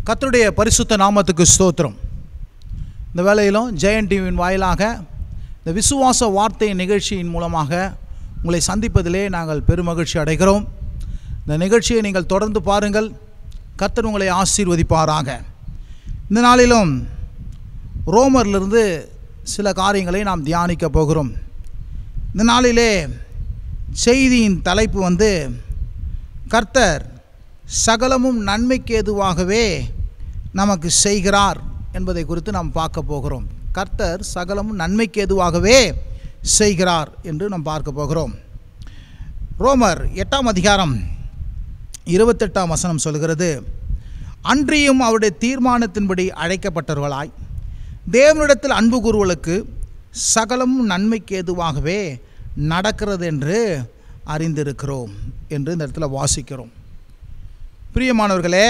கர்த்தருடைய பரிசுத்த நாமத்துக்கு ஸ்தோத்திரம் இந்த வேளையிலும் ஜெயன் டிவியின் வாயிலாக இந்த விசுவாச வார்த்தை நிகழ்ச்சியின் மூலமாக உங்களை சந்திப்பதிலே நாங்கள் பெருமகிழ்ச்சி அடைகிறோம் இந்த நிகழ்ச்சியை நீங்கள் தொடர்ந்து பாருங்கள் கர்த்தர் உங்களை ஆசீர்வதிப்பாராக இந்த நாளிலும் ரோமரிலிருந்து சில காரியங்களை நாம் தியானிக்க போகிறோம் இந்த நாளிலே செய்தியின் தலைப்பு வந்து கர்த்தர் சகலமும் நன்மைக்கு ஏதுவாகவே நமக்கு செய்கிறார் என்பதை குறித்து நாம் பார்க்க போகிறோம் கர்த்தர் சகலமும் நன்மைக்கு ஏதுவாகவே செய்கிறார் என்று நாம் பார்க்க போகிறோம் ரோமர் எட்டாம் அதிகாரம் இருபத்தெட்டாம் வசனம் சொல்கிறது அன்றியும் அவருடைய தீர்மானத்தின்படி அழைக்கப்பட்டவர்களாய் தேவனிடத்தில் அன்பு கூறுவலுக்கு சகலமும் நன்மைக்கு ஏதுவாகவே நடக்கிறது என்று அறிந்திருக்கிறோம் என்று இந்த இடத்துல வாசிக்கிறோம் பிரியமானவர்களே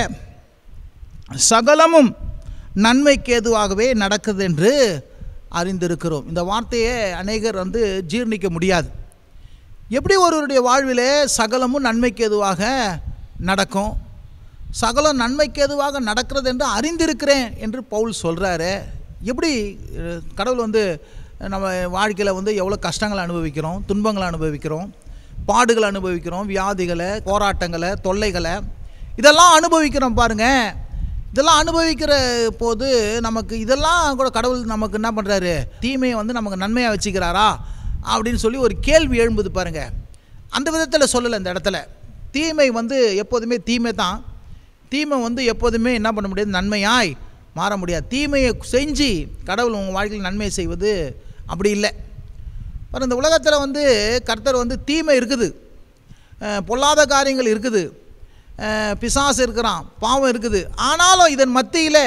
சகலமும் நன்மைக்கு ஏதுவாகவே நடக்குது என்று அறிந்திருக்கிறோம் இந்த வார்த்தையை அநேகர் வந்து ஜீர்ணிக்க முடியாது எப்படி ஒருவருடைய வாழ்விலே சகலமும் நன்மைக்கு ஏதுவாக நடக்கும் சகலம் நன்மைக்கு ஏதுவாக நடக்கிறது என்று அறிந்திருக்கிறேன் என்று பவுல் சொல்கிறாரு எப்படி அஹ், கடவுள் வந்து நம்ம வாழ்க்கையில் வந்து எவ்வளோ கஷ்டங்களை அனுபவிக்கிறோம் துன்பங்களை அனுபவிக்கிறோம் பாடுகளை அனுபவிக்கிறோம் வியாதிகளை போராட்டங்களை தொல்லைகளை இதெல்லாம் அனுபவிக்கிறோம் பாருங்கள் இதெல்லாம் அனுபவிக்கிற போது நமக்கு இதெல்லாம் கூட கடவுள் நமக்கு என்ன பண்ணுறாரு தீமையை வந்து நமக்கு நன்மையாக வச்சுக்கிறாரா அப்படின்னு சொல்லி ஒரு கேள்வி எழும்புது பாருங்க அந்த விதத்தில் சொல்லலை இந்த இடத்துல தீமை வந்து எப்போதுமே தீமை தான் தீமை வந்து எப்போதுமே என்ன பண்ண முடியாது நன்மையாய் மாற முடியாது தீமையை செஞ்சு கடவுள் உங்கள் வாழ்க்கையில் நன்மை செய்வது அப்படி இல்லை பாரு இந்த உலகத்தில் வந்து கர்த்தர் வந்து தீமை இருக்குது அஹ் பொல்லாத காரியங்கள் இருக்குது அஹ் பிசாசு இருக்கிறான் பாவம் இருக்குது ஆனாலும் இதன் மத்தியில்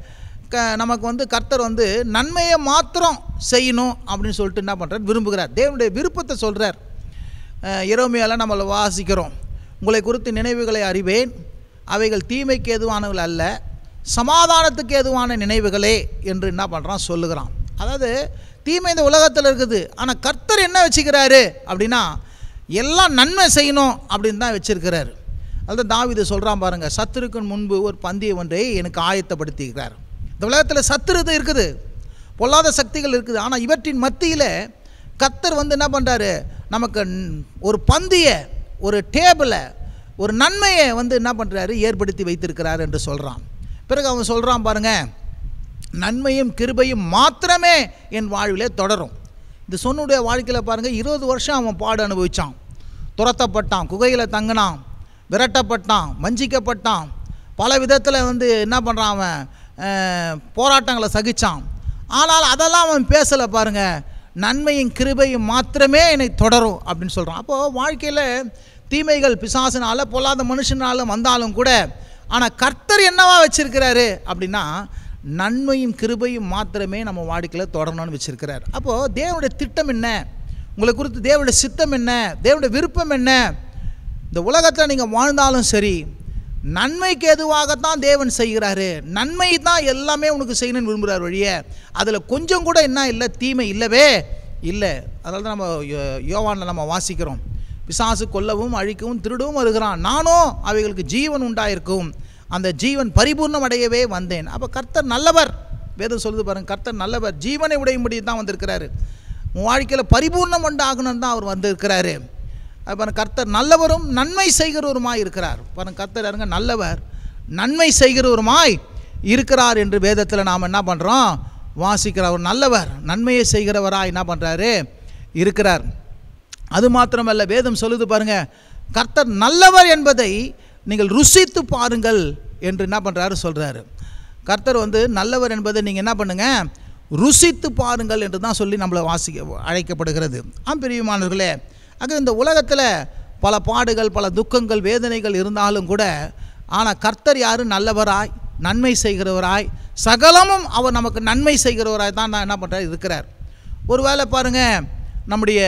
க நமக்கு வந்து கர்த்தர் வந்து நன்மையை மாத்திரம் செய்யணும் அப்படின்னு சொல்லிட்டு என்ன பண்ணுறார் விரும்புகிறார் தேவனுடைய விருப்பத்தை சொல்கிறார் இரவுமையால் நம்மளை வாசிக்கிறோம் உங்களை குறித்து நினைவுகளை அறிவேன் அவைகள் தீமைக்கு ஏதுவானவர்கள் அல்ல சமாதானத்துக்கு ஏதுவான நினைவுகளே என்று என்ன பண்ணுறான் சொல்லுகிறான் அதாவது தீமை இந்த உலகத்தில் இருக்குது ஆனால் கர்த்தர் என்ன வச்சுக்கிறாரு அப்படின்னா எல்லாம் நன்மை செய்யணும் அப்படின்னு தான் வச்சிருக்கிறாரு அதுதான் தாவிது சொல்கிறான் பாருங்க சத்துருக்கு முன்பு ஒரு பந்தய ஒன்றை எனக்கு ஆயத்தப்படுத்திக்கிறார் இந்த உலகத்தில் சத்துருது இருக்குது பொல்லாத சக்திகள் இருக்குது ஆனால் இவற்றின் மத்தியில் கர்த்தர் வந்து என்ன பண்ணுறாரு நமக்கு ந- ஒரு பந்திய ஒரு டேபிளை ஒரு நன்மையை வந்து என்ன பண்ணுறாரு ஏற்படுத்தி வைத்திருக்கிறார் என்று சொல்கிறான் பிறகு அவன் சொல்கிறான் பாருங்க நன்மையும் கிருபையும் மாத்திரமே என் வாழ்விலே தொடரும் இந்த சொன்னுடைய வாழ்க்கையில் பாருங்கள் இருபது வருஷம் அவன் பாடு அனுபவிச்சான் துரத்தப்பட்டான் குகையில் தங்கினான் விரட்டப்பட்டான் வஞ்சிக்கப்பட்டான் பல விதத்தில் வந்து என்ன பண்ணுறான் அவன் அஹ், போராட்டங்களை சகிச்சான் ஆனால் அதெல்லாம் அவன் பேசலை பாருங்க நன்மையும் கிருபையும் மாத்திரமே என்னை தொடரும் அப்படின்னு சொல்கிறான் அப்போது வாழ்க்கையில் தீமைகள் பிசாசினால பொல்லாத மனுஷனால வந்தாலும் கூட ஆனால் கர்த்தர் என்னவா வச்சிருக்கிறாரு அப்படின்னா நன்மையும் கிருபையும் மாத்திரமே நம்ம வாழ்க்கையில் தொடரணும்னு வச்சிருக்கிறார் அப்போது தேவனுடைய திட்டம் என்ன உங்களை குறித்து தேவனுடைய சித்தம் என்ன தேவனுடைய விருப்பம் என்ன இந்த உலகத்தில் நீங்கள் வாழ்ந்தாலும் சரி நன்மைக்கு எதுவாகத்தான் தேவன் செய்கிறாரு நன்மை தான் எல்லாமே உனக்கு செய்யணும்னு விரும்புகிறார் வழிய அதில் கொஞ்சம் கூட என்ன இல்லை தீமை இல்லவே இல்லை அதனால தான் நம்ம யோ- யோவானில் நம்ம வாசிக்கிறோம் பிசாசு கொல்லவும் அழிக்கவும் திருடவும் வருகிறான் நானும் அவைகளுக்கு ஜீவன் உண்டாயிருக்கும் அந்த ஜீவன் பரிபூர்ணம் அடையவே வந்தேன் அப்போ கர்த்தர் நல்லவர் வேதம் சொல்லுது பாருங்க கர்த்தர் நல்லவர் ஜீவனை உடையும்படி தான் வந்திருக்கிறாரு உன் வாழ்க்கையில் பரிபூர்ணம் உண்டாகணும்னு தான் அவர் வந்திருக்கிறாரு அது பாருங்க கர்த்தர் நல்லவரும் நன்மை செய்கிறவருமாய் இருக்கிறார் பாருங்க கர்த்தர் யாருங்க நல்லவர் நன்மை செய்கிறவருமாய் இருக்கிறார் என்று வேதத்தில் நாம் என்ன பண்ணுறோம் வாசிக்கிறார் அவர் நல்லவர் நன்மையை செய்கிறவராய் என்ன பண்ணுறாரு இருக்கிறார் அது மாத்திரமல்ல வேதம் சொல்லுது பாருங்க கர்த்தர் நல்லவர் என்பதை நீங்கள் ருசித்து பாருங்கள் என்று என்ன பண்ணுறாரு சொல்கிறாரு கர்த்தர் வந்து நல்லவர் என்பதை நீங்கள் என்ன பண்ணுங்க ருசித்து பாருங்கள் என்று தான் சொல்லி நம்மளை வாசிக்க அழைக்கப்படுகிறது ஆம் பிரியமானவர்களே ஆக இந்த உலகத்தில் பல பாடுகள் பல துக்கங்கள் வேதனைகள் இருந்தாலும் கூட ஆனால் கர்த்தர் யாரு நல்லவராய் நன்மை செய்கிறவராய் சகலமும் அவர் நமக்கு நன்மை செய்கிறவராய் தான் நான் என்ன பண்ணுறாரு இருக்கிறார் ஒருவேளை பாருங்கள் நம்முடைய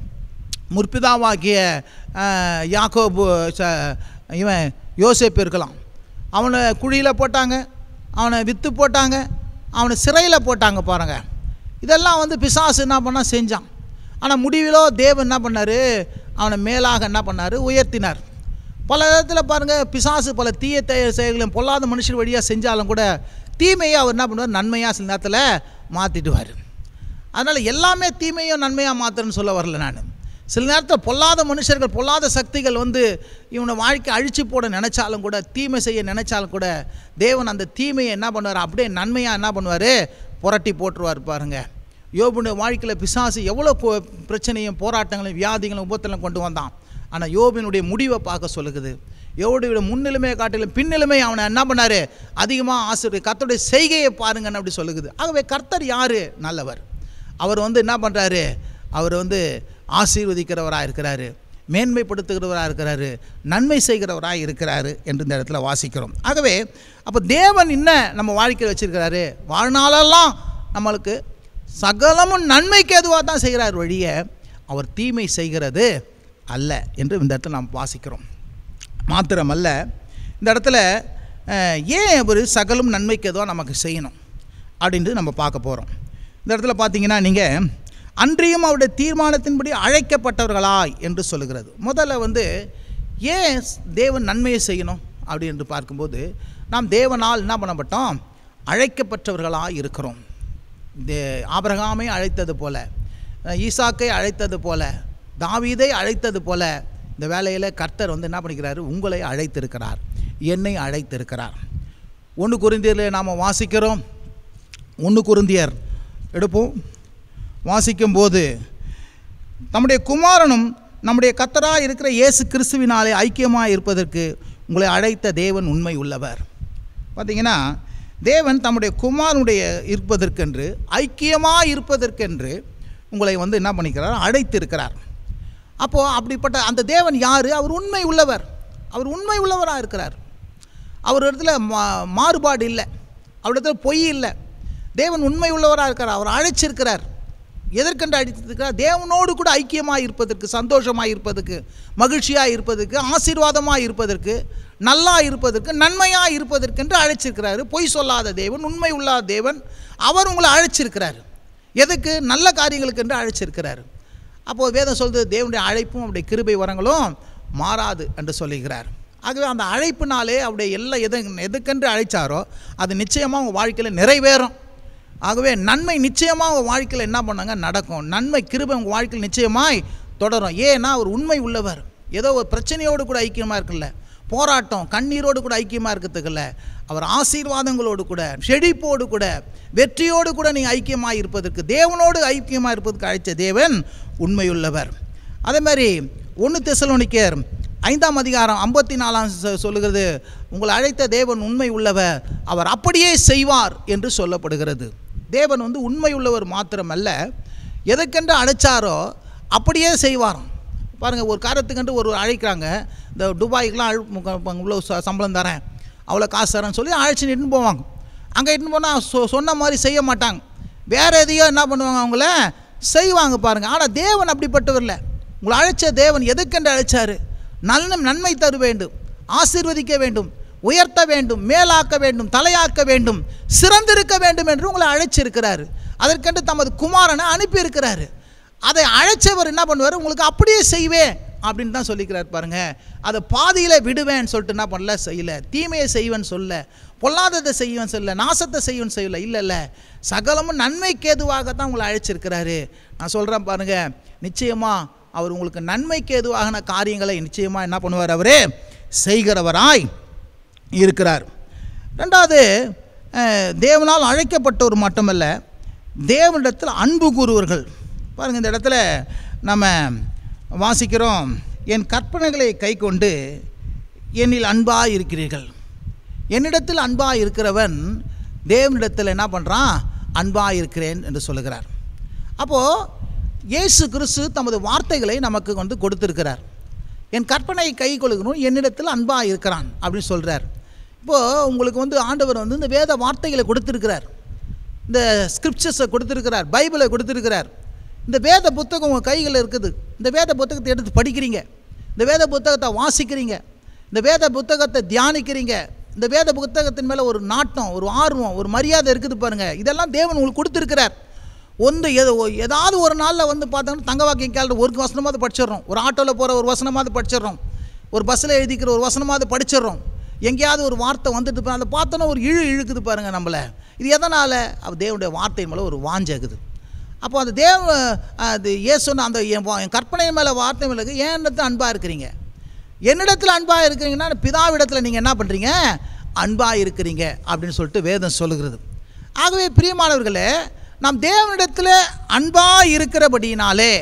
முற்பிதாவாகிய அஹ், யாக்கோபு ச- இவன் யோசேப்பு இருக்கலாம் அவனை குழியில் போட்டாங்க அவனை விற்று போட்டாங்க அவனை சிறையில் போட்டாங்க பாருங்க இதெல்லாம் வந்து பிசாசு என்ன பண்ணா செஞ்சான் ஆனால் முடிவிலோ தேவன் என்ன பண்ணார் அவனை மேலாக என்ன பண்ணார் உயர்த்தினார் பல இடத்துல பாருங்கள் பிசாசு பல தீய தே- செயல்களையும் பொல்லாத மனுஷர் வழியாக செஞ்சாலும் கூட தீமையை அவர் என்ன பண்ணுவார் நன்மையாக சில நேரத்தில் மாற்றிடுவார் அதனால் எல்லாமே தீமையும் நன்மையாக மாற்றுறேன்னு சொல்ல வரல நான் சில நேரத்தில் பொல்லாத மனுஷர்கள் பொல்லாத சக்திகள் வந்து இவனை வாழ்க்கை அழிச்சு போட நினச்சாலும் கூட தீமை செய்ய நினச்சாலும் கூட தேவன் அந்த தீமையை என்ன பண்ணுவார் அப்படியே நன்மையாக என்ன பண்ணுவார் புரட்டி போட்டுருவார் பாருங்க யோபுடைய வாழ்க்கையில் பிசாசு எவ்வளோ போ- பிரச்சனையும் போராட்டங்களையும் வியாதிகளையும் உபத்திலும் கொண்டு வந்தான் ஆனால் யோபினுடைய முடிவை பார்க்க சொல்லுகுது யோபுடைய முன்னிலைமையை காட்டிலும் பின்னிலைமை அவனை என்ன பண்ணார் அதிகமாக ஆசிரியர் கர்த்தருடைய செய்கையை பாருங்கன்னு அப்படி சொல்லுகுது ஆகவே கர்த்தர் யார் நல்லவர் அவர் வந்து என்ன பண்ணுறாரு அவர் வந்து ஆசீர்வதிக்கிறவராக இருக்கிறாரு மேன்மைப்படுத்துகிறவராக இருக்கிறாரு நன்மை செய்கிறவராக இருக்கிறாரு என்று இந்த இடத்துல வாசிக்கிறோம் ஆகவே அப்போ தேவன் என்ன நம்ம வாழ்க்கையில் வச்சிருக்கிறாரு வாழ்நாளெல்லாம் நம்மளுக்கு சகலமும் நன்மைக்கு எதுவாக தான் செய்கிறார் வழிய அவர் தீமை செய்கிறது அல்ல என்று இந்த இடத்துல நாம் வாசிக்கிறோம் மாத்திரமல்ல இந்த இடத்துல அஹ், ஏன் ஒரு சகலும் நன்மைக்கு எதுவாக நமக்கு செய்யணும் அப்படின்ட்டு நம்ம பார்க்க போகிறோம் இந்த இடத்துல பார்த்தீங்கன்னா நீங்கள் அன்றியும் அவருடைய தீர்மானத்தின்படி அழைக்கப்பட்டவர்களாய் என்று சொல்லுகிறது முதல்ல வந்து ஏன் தேவன் நன்மையை செய்யணும் அப்படி என்று பார்க்கும்போது நாம் தேவனால் என்ன பண்ணப்பட்டோம் அழைக்கப்பட்டவர்களாக இருக்கிறோம் தே ஆபிரகாமை அழைத்தது போல அஹ், ஈசாக்கை அழைத்தது போல தாவீதை அழைத்தது போல இந்த வேலையில் கர்த்தர் வந்து என்ன பண்ணிக்கிறாரு உங்களை அழைத்திருக்கிறார் என்னை அழைத்திருக்கிறார் ஒன்று குருந்தியரில் நாம் வாசிக்கிறோம் ஒன்று குருந்தியர் எடுப்போம் வாசிக்கும்போது நம்முடைய குமாரனும் நம்முடைய கத்தராக இருக்கிற இயேசு கிறிஸ்துவினாலே ஐக்கியமாக இருப்பதற்கு உங்களை அழைத்த தேவன் உண்மை உள்ளவர் பார்த்தீங்கன்னா தேவன் தம்முடைய குமாரனுடைய இருப்பதற்கென்று ஐக்கியமாக இருப்பதற்கென்று உங்களை வந்து என்ன பண்ணிக்கிறார் அழைத்திருக்கிறார் அப்போது அப்படிப்பட்ட அந்த தேவன் யார் அவர் உண்மை உள்ளவர் அவர் உண்மை உள்ளவராக இருக்கிறார் அவர் இடத்துல மா மாறுபாடு இல்லை அவரிடத்துல பொய் இல்லை தேவன் உண்மை உள்ளவராக இருக்கிறார் அவர் அழைச்சிருக்கிறார் எதற்கென்று அழைத்திருக்கிறார் தேவனோடு கூட ஐக்கியமாக இருப்பதற்கு சந்தோஷமாக இருப்பதற்கு மகிழ்ச்சியாக இருப்பதற்கு ஆசீர்வாதமாக இருப்பதற்கு நல்லா இருப்பதற்கு நன்மையாக இருப்பதற்கென்று அழைச்சிருக்கிறாரு பொய் சொல்லாத தேவன் உண்மை உள்ளாத தேவன் அவர் உங்களை அழைச்சிருக்கிறார் எதுக்கு நல்ல காரியங்களுக்கென்று அழைச்சிருக்கிறார் அப்போது வேதம் சொல்றது தேவனுடைய அழைப்பும் அவருடைய கிருபை வரங்களும் மாறாது என்று சொல்லுகிறார் ஆகவே அந்த அழைப்பினாலே அவருடைய எல்லா எது எதுக்கென்று அழைச்சாரோ அது நிச்சயமாக உங்கள் வாழ்க்கையில் நிறைவேறும் ஆகவே நன்மை நிச்சயமாக உங்கள் வாழ்க்கையில் என்ன பண்ணாங்க நடக்கும் நன்மை கிருபை உங்கள் வாழ்க்கையில் நிச்சயமாய் தொடரும் ஏன்னா அவர் உண்மை உள்ளவர் ஏதோ ஒரு பிரச்சனையோடு கூட ஐக்கியமாக இருக்குல்ல போராட்டம் கண்ணீரோடு கூட ஐக்கியமாக இருக்கிறதுக்குல்ல அவர் ஆசீர்வாதங்களோடு கூட செழிப்போடு கூட வெற்றியோடு கூட நீங்கள் ஐக்கியமாக இருப்பதற்கு தேவனோடு ஐக்கியமாக இருப்பதற்கு அழைத்த தேவன் உண்மையுள்ளவர் அதே மாதிரி ஒன்று தெசலோனிக்கர் ஐந்தாம் அதிகாரம் ஐம்பத்தி நாலாம் சொ- சொல்லுகிறது உங்களை அழைத்த தேவன் உண்மை உள்ளவர் அவர் அப்படியே செய்வார் என்று சொல்லப்படுகிறது தேவன் வந்து உண்மை உள்ளவர் மாத்திரமல்ல எதுக்கென்று அழைச்சாரோ அப்படியே செய்வாராம் பாருங்கள் ஒரு காரியத்துக்கென்று ஒரு அழைக்கிறாங்க இந்த துபாய்க்கெலாம் அழு முக- ப- இவ்வளோ ச- சம்பளம் தரேன் அவ்வளோ காசு தரேன்னு சொல்லி அழைச்சின்னு இட்டுன்னு போவாங்க அங்கே இட்டுன்னு போனால் சொ சொன்ன மாதிரி செய்ய மாட்டாங்க வேறு எதையோ என்ன பண்ணுவாங்க அவங்கள செய்வாங்க பாருங்கள் ஆனால் தேவன் அப்படிப்பட்டவர் இல்லை உங்களை அழைச்ச தேவன் எதுக்கென்று அழைச்சாரு நல்ல நன்மை தர வேண்டும் ஆசீர்வதிக்க வேண்டும் உயர்த்த வேண்டும் மேலாக்க வேண்டும் தலையாக்க வேண்டும் சிறந்திருக்க வேண்டும் என்று உங்களை அழைச்சிருக்கிறாரு அதற்கென்று தமது குமாரனை அனுப்பியிருக்கிறாரு அதை அழைச்சவர் என்ன பண்ணுவார் உங்களுக்கு அப்படியே செய்வேன் அப்படின்னு தான் சொல்லிக்கிறார் பாருங்க அதை பாதியில் விடுவேன்னு சொல்லிட்டு என்ன பண்ணல செய்யல தீமையை செய்வேன்னு சொல்ல பொல்லாததை செய்வேன் சொல்ல நாசத்தை செய்வேன்னு செய்யல இல்லை இல்லை சகலமும் நன்மைக்கு ஏதுவாக தான் உங்களை அழைச்சிருக்கிறாரு நான் சொல்கிறேன் பாருங்க நிச்சயமாக அவர் உங்களுக்கு நன்மைக்கு ஏதுவாகின காரியங்களை நிச்சயமாக என்ன பண்ணுவார் அவரே செய்கிறவராய் இருக்கிறார் ரெண்டாவது அஹ், தேவனால் அழைக்கப்பட்டவர் மட்டுமல்ல தேவனிடத்தில் அன்பு கூறுவர்கள் பாருங்கள் இந்த இடத்துல நம்ம வாசிக்கிறோம் என் கற்பனைகளை கை கொண்டு என்னில் அன்பாக இருக்கிறீர்கள் என்னிடத்தில் அன்பாக இருக்கிறவன் தேவனிடத்தில் என்ன பண்ணுறான் அன்பாக இருக்கிறேன் என்று சொல்லுகிறார் அப்போது இயேசு கிறிஸ்து தமது வார்த்தைகளை நமக்கு வந்து கொடுத்திருக்கிறார் என் கற்பனையை கை கொள்கிறோம் என்னிடத்தில் அன்பாக இருக்கிறான் அப்படின்னு சொல்கிறார் இப்போது உங்களுக்கு வந்து ஆண்டவர் வந்து இந்த வேத வார்த்தைகளை கொடுத்திருக்கிறார் இந்த ஸ்கிரிப்சர்ஸை கொடுத்திருக்கிறார் பைபிளை கொடுத்திருக்கிறார் இந்த வேத புத்தகம் உங்கள் கைகளில் இருக்குது இந்த வேத புத்தகத்தை எடுத்து படிக்கிறீங்க இந்த வேத புத்தகத்தை வாசிக்கிறீங்க இந்த வேத புத்தகத்தை தியானிக்கிறீங்க இந்த வேத புத்தகத்தின் மேலே ஒரு நாட்டம் ஒரு ஆர்வம் ஒரு மரியாதை இருக்குது பாருங்கள் இதெல்லாம் தேவன் உங்களுக்கு கொடுத்துருக்கிறார் ஒன்று எது ஒ- ஏதாவது ஒரு நாளில் வந்து பார்த்தோம்னா தங்க வாக்கியம் கேள்வி ஒரு வசனமாவது படிச்சிடுறோம் ஒரு ஆட்டோவில் போகிற ஒரு வசனமாவது படிச்சிடுறோம் ஒரு பஸ்ஸில் எழுதிக்கிற ஒரு வசனமாவது படிச்சிடுறோம் எங்கேயாவது ஒரு வார்த்தை வந்துட்டு பா- அதை பார்த்தோன்னா ஒரு இழு இழுக்குது பாருங்கள் நம்மளை இது எதனால் அது தேவனுடைய வார்த்தையின் மேலே ஒரு வாஞ்சகுது அப்போ அந்த தேவ அது இயேசுன்னு அந்த என் வா- என் கற்பனை மேலே வார்த்தை மேலே இருக்கு, ஏன் இடத்துல அன்பாக இருக்கிறீங்க என்னிடத்தில் அன்பாக இருக்கிறீங்கன்னா பிதாவிடத்தில் நீங்கள் என்ன பண்ணுறீங்க அன்பாக இருக்கிறீங்க அப்படின்னு சொல்லிட்டு வேதம் சொல்லுகிறது ஆகவே பிரியமானவர்களே நாம் தேவனிடத்தில் அன்பாக இருக்கிறபடியினாலே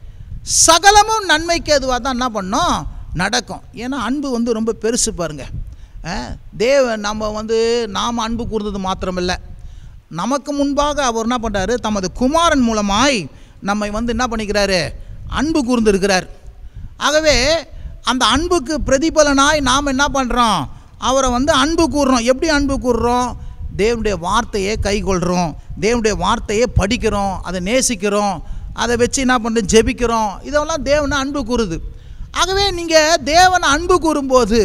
சகலமும் நன்மைக்கு எதுவாக தான் என்ன பண்ணோம் நடக்கும் ஏன்னா அன்பு வந்து ரொம்ப பெருசு பாருங்க அஹ், தேவ நம்ம வந்து நாம் அன்பு கூர்ந்தது மாத்திரமில்லை நமக்கு முன்பாக அவர் என்ன பண்ணுறாரு தமது குமாரன் மூலமாய் நம்மை வந்து என்ன பண்ணிக்கிறாரு அன்பு கூர்ந்திருக்கிறார் ஆகவே அந்த அன்புக்கு பிரதிபலனாய் நாம் என்ன பண்ணுறோம் அவரை வந்து அன்பு கூறுறோம் எப்படி அன்பு கூறுறோம் தேவனுடைய வார்த்தையை கைக்கொள்கிறோம் தேவனுடைய வார்த்தையை படிக்கிறோம் அதை நேசிக்கிறோம் அதை வச்சு என்ன பண்ணுறோம் ஜெபிக்கிறோம் இதெல்லாம் தேவனை அன்பு கூறுது ஆகவே நீங்கள் தேவனை அன்பு கூறும்போது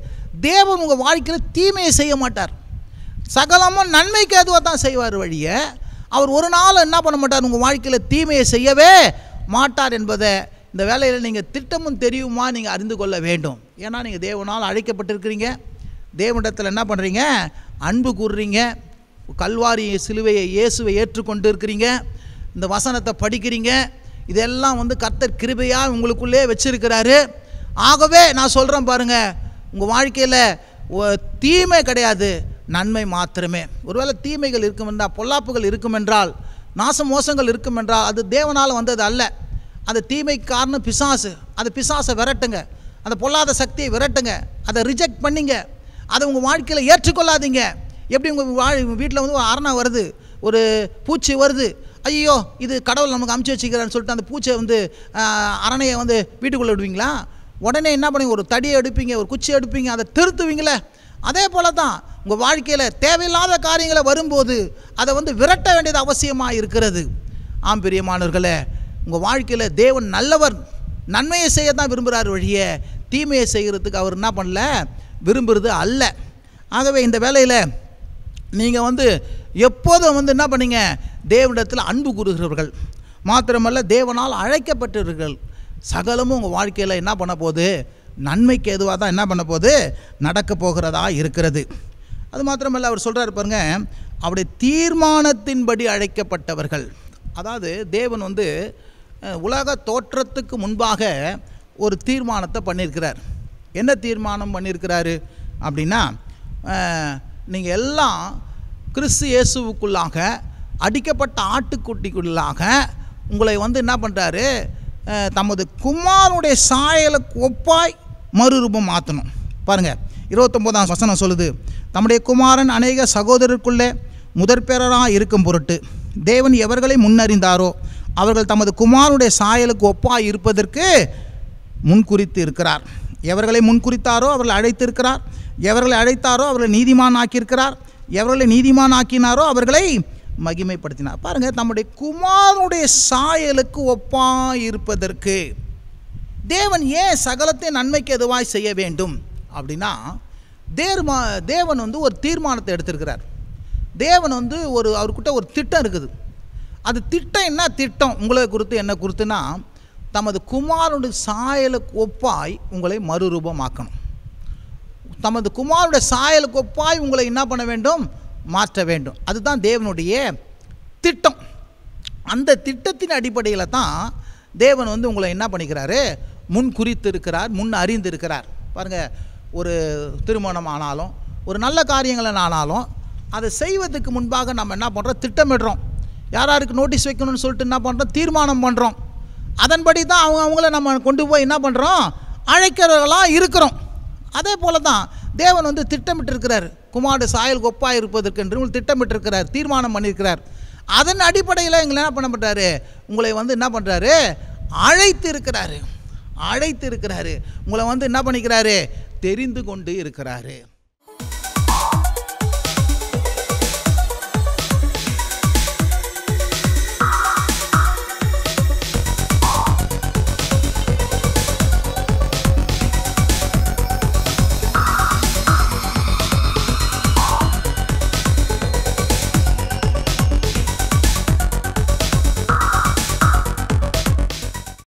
தேவன் உங்கள் வாழ்க்கையில் தீமையை செய்ய மாட்டார் சகலமும் நன்மைக்கு அதுவாக தான் செய்வார் வழிய அவர் ஒரு நாள் என்ன பண்ண மாட்டார் உங்கள் வாழ்க்கையில் தீமையை செய்யவே மாட்டார் என்பதை இந்த வேலையில் நீங்கள் திட்டமும் தெரியுமா நீங்கள் அறிந்து கொள்ள வேண்டும் ஏன்னா நீங்கள் தேவனால் அழைக்கப்பட்டிருக்கிறீங்க தேவனிடத்தில் என்ன பண்ணுறீங்க அன்பு கூறுறீங்க கல்வாரி சிலுவையை இயேசுவை ஏற்றுக்கொண்டு இருக்கிறீங்க இந்த வசனத்தை படிக்கிறீங்க இதெல்லாம் வந்து கர்த்தர் கிருபையாக உங்களுக்குள்ளே வச்சிருக்கிறாரு ஆகவே நான் சொல்கிறேன் பாருங்கள் உங்கள் வாழ்க்கையில் ஒ- தீமை கிடையாது நன்மை மாத்திரமே ஒருவேளை தீமைகள் இருக்கும் என்றால் பொல்லாப்புகள் இருக்கும் என்றால் நாச மோசங்கள் இருக்கும் என்றால் அது தேவனால் வந்தது அல்ல அந்த தீமைக்கு காரணம் பிசாசு அந்த பிசாசை விரட்டுங்க அந்த பொல்லாத சக்தியை விரட்டுங்க அதை ரிஜெக்ட் பண்ணிங்க அதை உங்கள் வாழ்க்கையில் ஏற்றுக்கொள்ளாதீங்க எப்படி உங்கள் வாழ் வீட்டில் வந்து ஒரு அரணை வருது ஒரு பூச்சி வருது ஐயோ இது கடவுள் நமக்கு அமுச்சு வச்சுக்கிறான்னு சொல்லிட்டு அந்த பூச்சியை வந்து ஆஹ், அரணையை வந்து வீட்டுக்குள்ளே விடுவீங்களா உடனே என்ன பண்ணுவீங்க ஒரு தடியை எடுப்பீங்க ஒரு குச்சி எடுப்பீங்க அதை திருத்துவீங்களே அதே போல தான் உங்கள் வாழ்க்கையில் தேவையில்லாத காரியங்களை வரும்போது அதை வந்து விரட்ட வேண்டியது அவசியமாக இருக்கிறது ஆம் பிரியமானவர்களே உங்கள் வாழ்க்கையில் தேவன் நல்லவர் நன்மையை செய்ய தான் விரும்புகிறார் வழிய தீமையை செய்கிறதுக்கு அவர் என்ன பண்ணல விரும்புறது அல்ல ஆகவே இந்த வேலையில் நீங்கள் வந்து எப்போதும் வந்து என்ன பண்ணீங்க தேவனிடத்தில் அன்பு கூறுகிறவர்கள் மாத்திரமல்ல தேவனால் அழைக்கப்பட்டவர்கள் சகலமும் உங்கள் வாழ்க்கையில் என்ன பண்ண போகுது நன்மைக்கு எதுவாக தான் என்ன பண்ண போகுது நடக்க போகிறதா இருக்கிறது அது மாத்திரமல்ல அவர் சொல்கிறாரு பாருங்க அவருடைய தீர்மானத்தின்படி அழைக்கப்பட்டவர்கள் அதாவது தேவன் வந்து அஹ், உலக தோற்றத்துக்கு முன்பாக ஒரு தீர்மானத்தை பண்ணியிருக்கிறார் என்ன தீர்மானம் பண்ணியிருக்கிறாரு அப்படின்னா நீங்கள் எல்லாம் கிறிஸ்து இயேசுவுக்குள்ளாக அடிக்கப்பட்ட ஆட்டுக்குட்டிக்குள்ளாக உங்களை வந்து என்ன பண்ணுறாரு தமது குமாரனுடைய சாயலுக்கு ஒப்பாய் மறுரூபம் மாற்றணும் பாருங்கள் இருபத்தொம்போதாம் வசனம் சொல்லுது தம்முடைய குமாரன் அநேக சகோதரருக்குள்ளே முதற்பேரராக இருக்கும் பொருட்டு தேவன் எவர்களை முன்னறிந்தாரோ அவர்கள் தமது குமாரனுடைய சாயலுக்கு ஒப்பாய் இருப்பதற்கு முன்குறித்து இருக்கிறார் எவர்களை முன்குறித்தாரோ அவர்களை அழைத்திருக்கிறார் எவர்களை அழைத்தாரோ அவர்களை நீதிமான் ஆக்கியிருக்கிறார் எவர்களை நீதிமான் ஆக்கினாரோ அவர்களை மகிமைப்படுத்தினார் பாருங்க தம்முடைய குமாரனுடைய சாயலுக்கு ஒப்பாய் இருப்பதற்கு தேவன் ஏன் சகலத்தை நன்மைக்கு எதுவாய் செய்ய வேண்டும் அப்படின்னா தேர்மா தேவன் வந்து ஒரு தீர்மானத்தை எடுத்திருக்கிறார் தேவன் வந்து ஒரு அவர்கிட்ட ஒரு திட்டம் இருக்குது அது திட்டம் என்ன திட்டம் உங்களை குறித்து என்ன குறித்துனா தமது குமாரனுடைய சாயலுக்கு ஒப்பாய் உங்களை மறுரூபமாக்கணும் தமது குமாரனுடைய சாயலுக்கு ஒப்பாய் உங்களை என்ன பண்ண வேண்டும் மாற்ற வேண்டும் அதுதான் தேவனுடைய திட்டம் அந்த திட்டத்தின் அடிப்படையில் தான் தேவன் வந்து உங்களை என்ன பண்ணிக்கிறாரு முன் குறித்து இருக்கிறார் முன் அறிந்து இருக்கிறார் பாருங்கள் ஒரு திருமணம் ஆனாலும் ஒரு நல்ல காரியங்களை ஆனாலும் அதை செய்வதற்கு முன்பாக நம்ம என்ன பண்ணுறோம் திட்டமிடுறோம் யார் யாருக்கு நோட்டீஸ் வைக்கணும்னு சொல்லிட்டு என்ன பண்ணுறோம் தீர்மானம் பண்ணுறோம் அதன்படி தான் அவங்க அவங்கள நம்ம கொண்டு போய் என்ன பண்ணுறோம் அழைக்கிறவர்களாக இருக்கிறோம் அதே போல தான் தேவன் வந்து திட்டமிட்டிருக்கிறார் குமாரோட சாயல் ஒப்பாக இருப்பதற்கு என்று உங்களுக்கு திட்டமிட்டிருக்கிறார் தீர்மானம் பண்ணியிருக்கிறார் அதன் அடிப்படையில் எங்களை என்ன பண்ண பண்ணுறாரு உங்களை வந்து என்ன பண்ணுறாரு அழைத்து இருக்கிறாரு அழைத்து இருக்கிறாரு உங்களை வந்து என்ன பண்ணிக்கிறாரு தெரிந்து கொண்டு இருக்கிறாரு